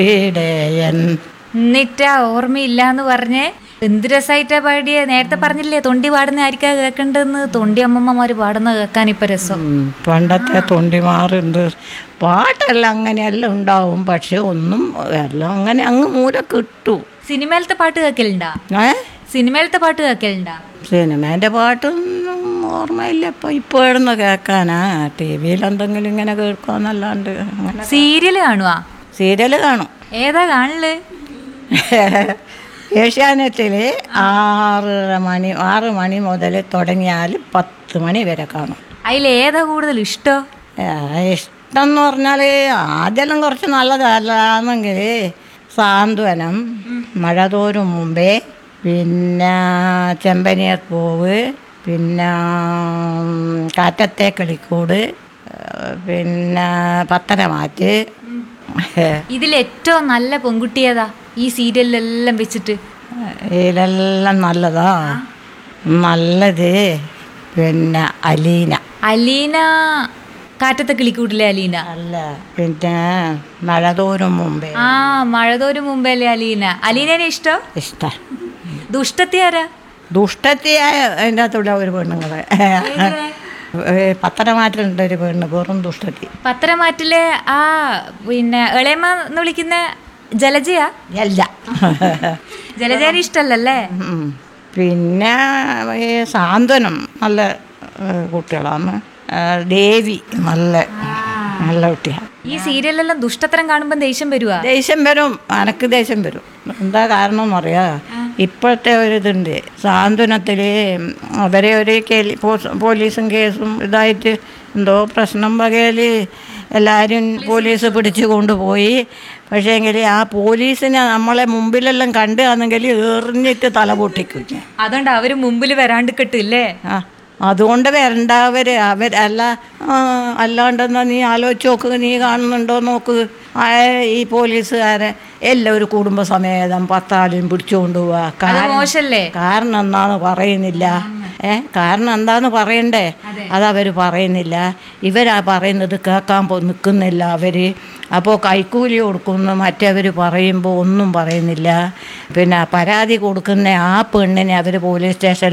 ഇടയൻ എന്നിട്ടാ ഓർമ്മയില്ല എന്ന് പറഞ്ഞേ എന്ത് രസമായിട്ടാ പാടിയ നേരത്തെ പറഞ്ഞില്ലേ തൊണ്ടി പാടുന്ന ആയിരിക്കാ കേൾക്കേണ്ടതെന്ന് തൊണ്ടി അമ്മമ്മമാര് പാടുന്ന കേൾക്കാൻ ഇപ്പൊ രസം ഉം, പണ്ടത്തെ തൊണ്ടിമാറുണ്ട് പാട്ടെല്ലാം അങ്ങനെയെല്ലാം ഉണ്ടാവും പക്ഷെ ഒന്നും എല്ലാം അങ്ങനെ അങ്ങ് മൂല കിട്ടു സിനിമയിലത്തെ പാട്ട് കേൾക്കലുണ്ടാ ഏ സിനിമയിലത്തെ പാട്ട് കേൾക്കലുണ്ടാ സിനിമേൻ്റെ പാട്ടൊന്നും ഓർമ്മയില്ല ഇപ്പം ഇപ്പോൾ എഴുന്ന കേൾക്കാനാ ടി വിയിൽ എന്തെങ്കിലും ഇങ്ങനെ കേൾക്കാന്നല്ലാണ്ട് അങ്ങനെ സീരിയൽ കാണുവാ സീരിയൽ കാണും ഏതാ കാണല് ഏഷ്യാനെറ്റിൽ ആറര മണി ആറ് മണി മുതൽ തുടങ്ങിയാൽ പത്ത് മണി വരെ കാണും അതിലേതാ കൂടുതൽ ഇഷ്ടോ ഏ, ഇഷ്ടം എന്ന് പറഞ്ഞാൽ ആദ്യമെല്ലാം കുറച്ച് നല്ലതല്ലാന്നെങ്കിൽ സാന്ത്വനം മഴ തോരും മുമ്പേ പിന്നെ ചെമ്പനിയർ പൂവ് പിന്നെ ഉം, കാറ്റത്തെ കിളിക്കൂട് ഏ, പിന്നെ പത്തരമാറ്റ് ഇതിൽ ഏറ്റവും നല്ല പെൺകുട്ടി ഏതാ ഈ സീരിയലിലെല്ലാം വെച്ചിട്ട് ഇതിലെല്ലാം നല്ലതാ നല്ലത് പിന്നെ അലീന അലീന കാറ്റത്തെ കിളിക്കൂട്ടിലെ അലീന അല്ല പിന്നെ മഴ തോരും മുമ്പേ ആ മഴതോരും മുമ്പല്ലേ അലീന അലീനനെ ഇഷ്ടോ ഇഷ്ടം ദുഷ്ടത്തി ആരാ ദുഷ്ടത്തിയായ അതിൻ്റെ അകത്തുള്ള ഒരു പെണ്ണുങ്ങളെ പത്തരമാറ്റിലുണ്ട് ഒരു പെണ്ണ് വെറും ദുഷ്ടത്തി പത്തരമാറ്റിലെ ആ പിന്നെ ഇളയമ്മ എന്ന് വിളിക്കുന്ന ജലജയാ അല്ല ജലജേനെ ഇഷ്ടല്ലല്ലേ ഉം. പിന്നെ ഈ സാന്ത്വനം നല്ല ഏ, കുട്ടികളാണ് ഏ, ദേവി നല്ല നല്ല കുട്ടിയാണ് ഈ സീരിയലെല്ലാം ദുഷ്ടത്തരം കാണുമ്പോൾ ദേഷ്യം വരുവാ ദേഷ്യം വരും അനക്ക് ദേഷ്യം വരും എന്താ കാരണം എന്നറിയാ ഇപ്പോഴത്തെ ഒരു ഇതുണ്ട് സാന്ത്വനത്തിൽ അവരെ ഒരു കേലി പോ- പോലീസും കേസും ഇതായിട്ട് എന്തോ പ്രശ്നം വകയിൽ എല്ലാവരും പോലീസ് പിടിച്ചു കൊണ്ടുപോയി പക്ഷേങ്കിൽ ആ പോലീസിനെ നമ്മളെ മുമ്പിലെല്ലാം കണ്ടുകയാണെങ്കിൽ എറിഞ്ഞിട്ട് തല പൊട്ടിക്കും അതുകൊണ്ട് അവര് മുമ്പിൽ വരാണ്ട് കിട്ടില്ലേ ആ അതുകൊണ്ട് വരണ്ടവർ അവർ അല്ല ആ, അല്ലാണ്ടെന്നാ നീ ആലോചിച്ച് നോക്ക് നീ കാണുന്നുണ്ടോ നോക്ക് ആ, ഈ പോലീസുകാരെ എല്ലാം ഒരു കുടുംബസമേതം പത്താളും പിടിച്ചുകൊണ്ട് പോവാ അത് കാരണം മോശല്ലേ കാരണം എന്താന്ന് പറയുന്നില്ല ഏ കാരണം എന്താന്ന് പറയണ്ടേ അതവർ പറയുന്നില്ല ഇവരാ പറയുന്നത് കേൾക്കാൻ പോ നിൽക്കുന്നില്ല അവർ അപ്പോൾ കൈക്കൂലി കൊടുക്കുന്നു മറ്റവർ പറയുമ്പോൾ ഒന്നും പറയുന്നില്ല പിന്നെ പരാതി കൊടുക്കുന്ന ആ പെണ്ണിനെ അവർ പോലീസ് സ്റ്റേഷനിൽ